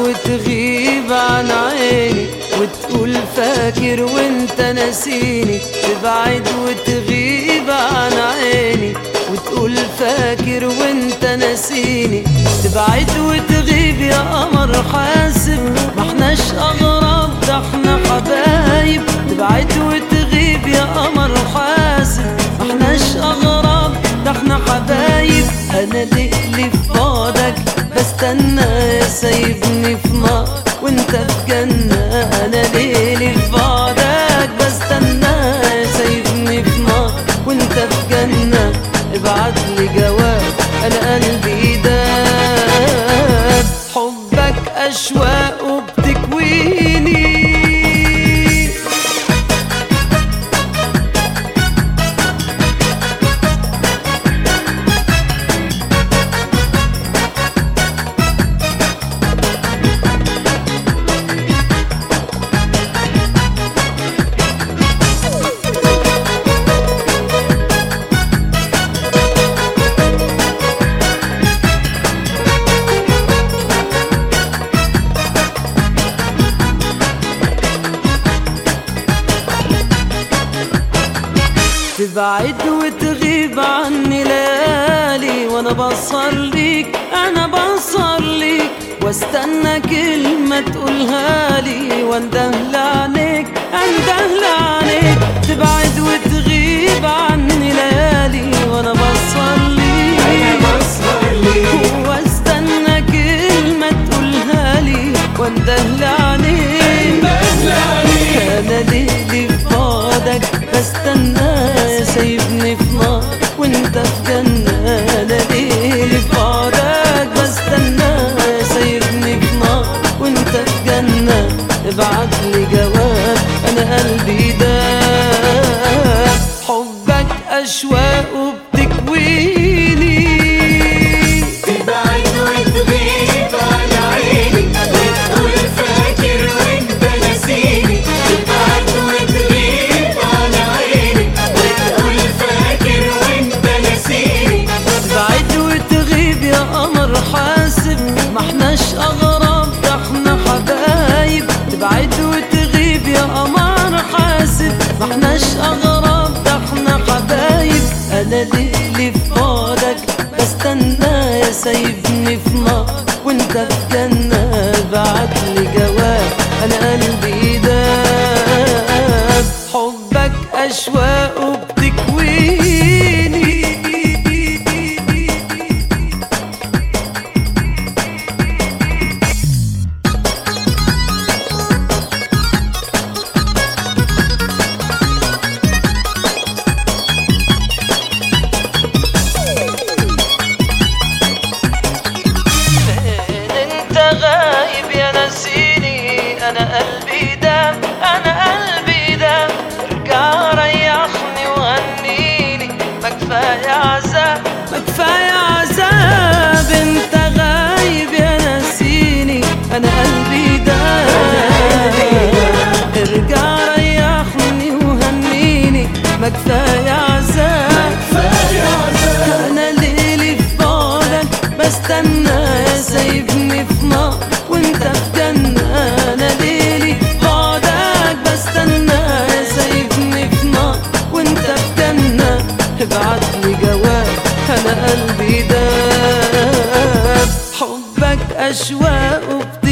وتغيب عن عيني وتقول فاكر وانت ناسيني تبعد وتغيب عن عيني وتقول فاكر وانت ناسيني تبعد وتغيب يا قمر حاسب ما احناش اغراب ده احنا حبايب تبعد وتغيب يا قمر حاسب ما احناش اغراب ده احنا حبايب انا ليه في بعدك بستنى سايبني في نار وانت في جنة انا ليلي في بعدك بستنى سايبني في نار وانت في جنة ابعت لي جواب انا قلبي داب حبك اشواق وبتكويني تبعد وتغيب عني ليالي وانا بصر ليك انا بصر ليك واستنى كلمة تقولها لي واندهل عليك اندهل عليك تبعد وتغيب عني ليالي وانا بصر ليك واستنى كلمة تقولها لي واندهل عليك انا ليلي في بعدك بستنى سايبني في نار وانت في جنة انا ليلي في بعدك بستنى سايبني في نار وانت في جنة ابعت لي جواب انا قلبي داب حبك اشواق وبتكويني تبعد وتغيب عن عيني وتقول فاكر وانت ناسيني تبعد وتغيب عن عيني وتقول فاكر وانت ناسيني بعيد وتغيب يا قمر حاسب ما احناش اغراب ده احنا حبايب تبعد وتغيب يا قمر حاسب ما احناش اغراب ده احنا حبايب انا ليلي في بعدك بستنى يا سايبني في نار وانت في جنة بعت لي جواب انا قلبي داب حبك اشواق وبتكويني فين انت غايب يا نسيني انا قلبي دام انا قلبي دام ارجع ريحني وهنيني ما كفايه عذاب ما كفايه عذاب انت غايب يا نسيني انا قلبي دام ارجع ريحني وهنيني ما كفايه عذاب انا ليلي في بعدك بستنى سايبني في نار وانت في جنة انا ليلي في بعدك بستنى سايبني في نار وانت في جنة ابعت لي جواب انا قلبي داب حبك اشواق وبت